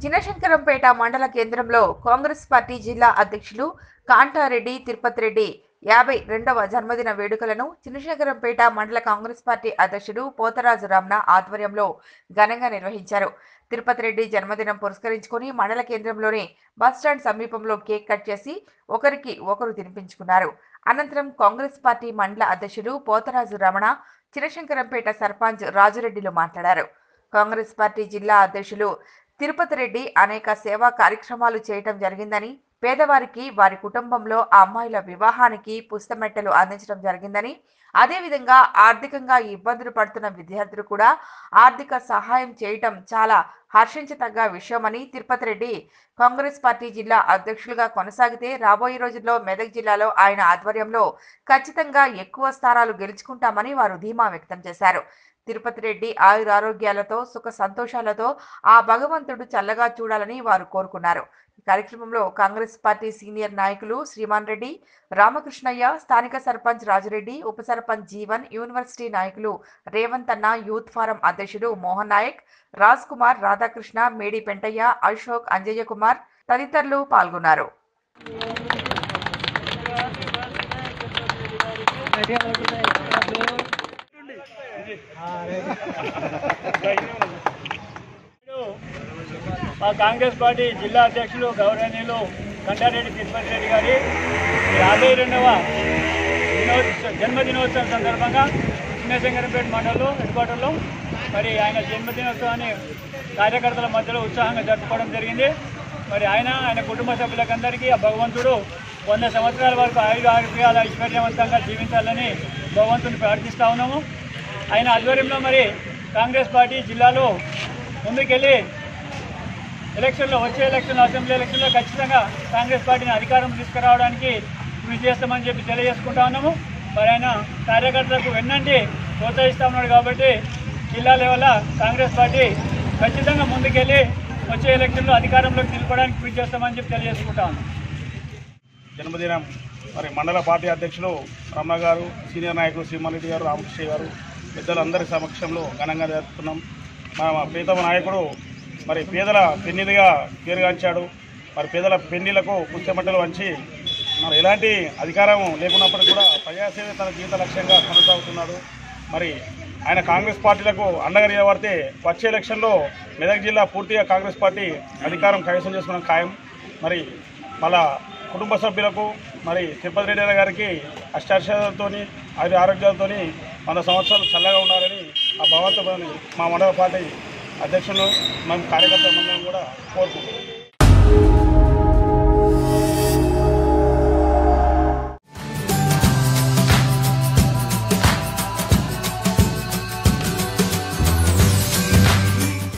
చిన్నశంకరంపేట మండల కేంద్రంలో కాంగ్రెస్ పార్టీ జిల్లా అధ్యక్షులు కాంటారెడ్డి తిరుపతి రెడ్డి యాభై రెండవ జన్మదిన వేడుకలను చిన్నశంకరంపేట మండల కాంగ్రెస్ పార్టీ అధ్యక్షుడు పోతరాజు రమణ ఆధ్వర్యంలో ఘనంగా నిర్వహించారు తిరుపతి రెడ్డి జన్మదినం పురస్కరించుకొని మండల కేంద్రంలోని బస్టాండ్ సమీపంలో కేక్ కట్ చేసి ఒకరికి ఒకరు తినిపించుకున్నారు అనంతరం కాంగ్రెస్ పార్టీ మండల అధ్యక్షుడు పోతరాజు రమణ చినశంకరంపేట సర్పంచ్ రాజురెడ్డిలు మాట్లాడారు కాంగ్రెస్ పార్టీ జిల్లా అధ్యక్షులు తిరుపతి రెడ్డి అనేక సేవా కార్యక్రమాలు చేయటం జరిగిందని పేదవారికి వారి కుటుంబంలో ఆ అమ్మాయిల వివాహానికి పుస్తమెట్టలు అందించడం జరిగిందని అదేవిధంగా ఆర్థికంగా ఇబ్బందులు పడుతున్న విద్యార్థులు కూడా ఆర్థిక సహాయం చేయటం చాలా హర్షించతగ్గ విషయమని తిరుపతి రెడ్డి కాంగ్రెస్ పార్టీ జిల్లా అధ్యక్షులుగా కొనసాగితే రాబోయే రోజుల్లో మెదక్ జిల్లాలో ఆయన ఆధ్వర్యంలో ఖచ్చితంగా ఎక్కువ స్థానాలు గెలుచుకుంటామని వారు ధీమా వ్యక్తం చేశారు తిరుపతి రెడ్డి ఆయురారోగ్యాలతో సుఖ సంతోషాలతో ఆ భగవంతుడు చల్లగా చూడాలని వారు కోరుకున్నారు ఈ కార్యక్రమంలో కాంగ్రెస్ పార్టీ సీనియర్ నాయకులు శ్రీమాన్ రెడ్డి రామకృష్ణయ్య స్థానిక సర్పంచ్ రాజురెడ్డి ఉప సర్పంచ్ జీవన్ యూనివర్సిటీ నాయకులు రేవంత్ అన్న యూత్ ఫారం అధ్యక్షుడు మోహన్ నాయక్ రాజ్ కుమార్ రాధాకృష్ణ మేడి పెంటయ్య అశోక్ అంజయ్య కుమార్ తదితరులు పాల్గొన్నారు మా కాంగ్రెస్ పార్టీ జిల్లా అధ్యక్షులు గౌరవనీయులు కంటారెడ్డి తిరుపతి రెడ్డి గారి యాభై రెండవ దినోత్సవ జన్మదినోత్సవం సందర్భంగా చిన్నశంకరంపేట మండలంలో హెడ్క్వార్టర్లో మరి ఆయన జన్మదినోత్సవాన్ని కార్యకర్తల మధ్యలో ఉత్సాహంగా జరుపుకోవడం జరిగింది మరి ఆయన ఆయన కుటుంబ సభ్యులకందరికీ ఆ భగవంతుడు వంద సంవత్సరాల వరకు ఆయుధ ఆరోగ్యాల ఐశ్వర్యవంతంగా జీవించాలని భగవంతుని ప్రార్థిస్తూ ఉన్నాము ఆయన ఆధ్వర్యంలో మరి కాంగ్రెస్ పార్టీ జిల్లాలో ముందుకెళ్ళి ఎలక్షన్లో వచ్చే ఎలక్షన్లో అసెంబ్లీ ఎలక్షన్లో ఖచ్చితంగా కాంగ్రెస్ పార్టీని అధికారం తీసుకురావడానికి కృషి చేస్తామని చెప్పి తెలియజేసుకుంటా ఉన్నాము మరి ఆయన కార్యకర్తలకు వెన్నంటి ప్రోత్సహిస్తూ ఉన్నాడు కాబట్టి జిల్లా లెవెల్ కాంగ్రెస్ పార్టీ ఖచ్చితంగా ముందుకెళ్ళి వచ్చే ఎలక్షన్లో అధికారంలోకి నిలపడానికి కృషి చేస్తామని చెప్పి తెలియజేసుకుంటా ఉన్నాం జన్మదినం మరి మండల పార్టీ అధ్యక్షులు రమణ గారు సీనియర్ నాయకులు శ్రీమన్ రెడ్డి గారు రామకృష్ణ గారు పెద్దలందరి సమక్షంలో ఘనంగా జరుపుతున్నాం మన ప్రీతమ నాయకుడు మరి పేదల పెన్నిదిగా పేరుగాంచాడు మరి పేదల పెన్నిలకు పుస్తమట్టలు వంచి మరి ఎలాంటి అధికారం లేకున్నప్పటికీ కూడా ప్రజాసేవ తన జీవిత లక్ష్యంగా కొనసాగుతున్నాడు మరి ఆయన కాంగ్రెస్ పార్టీలకు అండగా నిలబడితే వచ్చే ఎలక్షన్లో మెదక్ జిల్లా పూర్తిగా కాంగ్రెస్ పార్టీ అధికారం కైవసం చేసుకోవడం ఖాయం మరి వాళ్ళ కుటుంబ సభ్యులకు మరి తిరుపతి రెడ్డి గారికి అష్టాక్షరాలతో ఆయుర ఆరోగ్యాలతో వంద సంవత్సరాలు చల్లగా ఉండాలని ఆ భగవంతుని మా మండల పార్టీ అధ్యక్షులు మేము కార్యకర్తల మందరం కూడా కోరుకుంటున్నాం